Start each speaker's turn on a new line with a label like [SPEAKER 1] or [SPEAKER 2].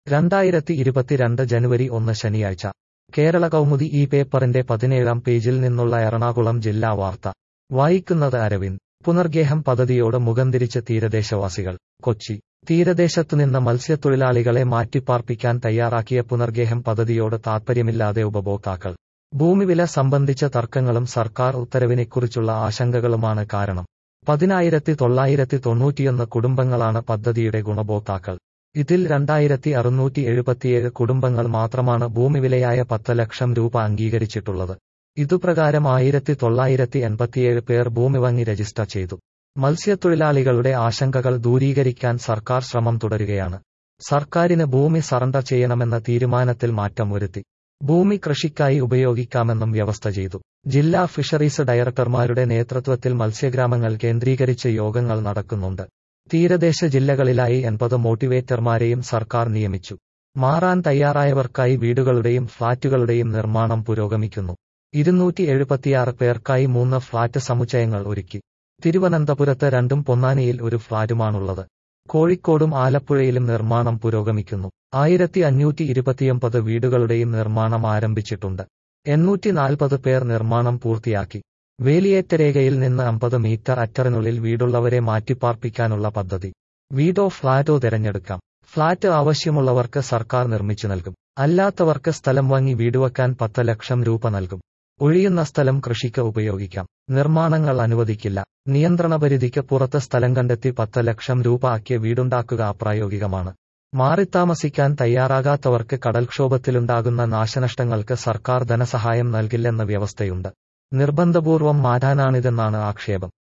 [SPEAKER 1] രണ്ടായിരത്തി ഇരുപത്തിരണ്ട് ജനുവരി ഒന്ന് ശനിയാഴ്ച കേരള കൗമുദി ഈ പേപ്പറിന്റെ പതിനേഴാം പേജിൽ നിന്നുള്ള എറണാകുളം ജില്ലാ വാർത്ത വായിക്കുന്നത് അരവിന്ദ് പുനർഗേഹം പദ്ധതിയോട് മുഖംതിരിച്ച് തീരദേശവാസികൾ കൊച്ചി തീരദേശത്തുനിന്ന് മത്സ്യത്തൊഴിലാളികളെ മാറ്റിപ്പാർപ്പിക്കാൻ തയ്യാറാക്കിയ പുനർഗേഹം പദ്ധതിയോട് താൽപ്പര്യമില്ലാതെ ഉപഭോക്താക്കൾ ഭൂമിവില സംബന്ധിച്ച തർക്കങ്ങളും സർക്കാർ ഉത്തരവിനെക്കുറിച്ചുള്ള ആശങ്കകളുമാണ് കാരണം പതിനായിരത്തി തൊള്ളായിരത്തി തൊണ്ണൂറ്റിയൊന്ന് കുടുംബങ്ങളാണ് പദ്ധതിയുടെ ഗുണഭോക്താക്കൾ ഇതിൽ രണ്ടായിരത്തി അറുന്നൂറ്റി എഴുപത്തിയേഴ് കുടുംബങ്ങൾ മാത്രമാണ് ഭൂമിവിലയായ പത്ത് ലക്ഷം രൂപ അംഗീകരിച്ചിട്ടുള്ളത് ഇതുപ്രകാരം ആയിരത്തി തൊള്ളായിരത്തി എൺപത്തിയേഴ് പേർ ഭൂമി വാങ്ങി രജിസ്റ്റർ ചെയ്തു മത്സ്യത്തൊഴിലാളികളുടെ ആശങ്കകൾ ദൂരീകരിക്കാൻ സർക്കാർ ശ്രമം തുടരുകയാണ് സർക്കാരിന് ഭൂമി സറണ്ടർ ചെയ്യണമെന്ന തീരുമാനത്തിൽ മാറ്റം വരുത്തി ഭൂമി കൃഷിക്കായി ഉപയോഗിക്കാമെന്നും വ്യവസ്ഥ ചെയ്തു ജില്ലാ ഫിഷറീസ് ഡയറക്ടർമാരുടെ നേതൃത്വത്തിൽ മത്സ്യഗ്രാമങ്ങൾ കേന്ദ്രീകരിച്ച് യോഗങ്ങൾ നടക്കുന്നുണ്ട് തീരദേശ ജില്ലകളിലായി എൺപത് മോട്ടിവേറ്റർമാരെയും സർക്കാർ നിയമിച്ചു മാറാൻ തയ്യാറായവർക്കായി വീടുകളുടെയും ഫ്ളാറ്റുകളുടെയും നിർമ്മാണം പുരോഗമിക്കുന്നു ഇരുന്നൂറ്റി എഴുപത്തിയാറ് പേർക്കായി മൂന്ന് ഫ്ളാറ്റ് സമുച്ചയങ്ങൾ ഒരുക്കി തിരുവനന്തപുരത്ത് രണ്ടും പൊന്നാനിയിൽ ഒരു ഫ്ളാറ്റുമാണുള്ളത് കോഴിക്കോടും ആലപ്പുഴയിലും നിർമ്മാണം പുരോഗമിക്കുന്നു ആയിരത്തി അഞ്ഞൂറ്റി ഇരുപത്തിയൊമ്പത് വീടുകളുടെയും നിർമ്മാണം ആരംഭിച്ചിട്ടുണ്ട് എണ്ണൂറ്റി നാൽപ്പത് പേർ നിർമ്മാണം പൂർത്തിയാക്കി വേലിയേറ്റരേഖയിൽ നിന്ന് അമ്പത് മീറ്റർ അറ്ററിനുള്ളിൽ വീടുള്ളവരെ മാറ്റിപ്പാർപ്പിക്കാനുള്ള പദ്ധതി വീടോ ഫ്ളാറ്റോ തിരഞ്ഞെടുക്കാം ഫ്ളാറ്റ് ആവശ്യമുള്ളവർക്ക് സർക്കാർ നിർമ്മിച്ചു നൽകും അല്ലാത്തവർക്ക് സ്ഥലം വാങ്ങി വീടുവെക്കാൻ പത്ത് ലക്ഷം രൂപ നൽകും ഒഴിയുന്ന സ്ഥലം കൃഷിക്ക് ഉപയോഗിക്കാം നിർമ്മാണങ്ങൾ അനുവദിക്കില്ല നിയന്ത്രണപരിധിക്ക് പുറത്ത് സ്ഥലം കണ്ടെത്തി പത്ത് ലക്ഷം രൂപ ആക്കിയ വീടുണ്ടാക്കുക അപ്രായോഗികമാണ് മാറിത്താമസിക്കാൻ തയ്യാറാകാത്തവർക്ക് കടൽക്ഷോഭത്തിലുണ്ടാകുന്ന നാശനഷ്ടങ്ങൾക്ക് സർക്കാർ ധനസഹായം നൽകില്ലെന്ന വ്യവസ്ഥയുണ്ട് നിർബന്ധപൂർവം മാറ്റാനാണിതെന്നാണ് ആക്ഷേപം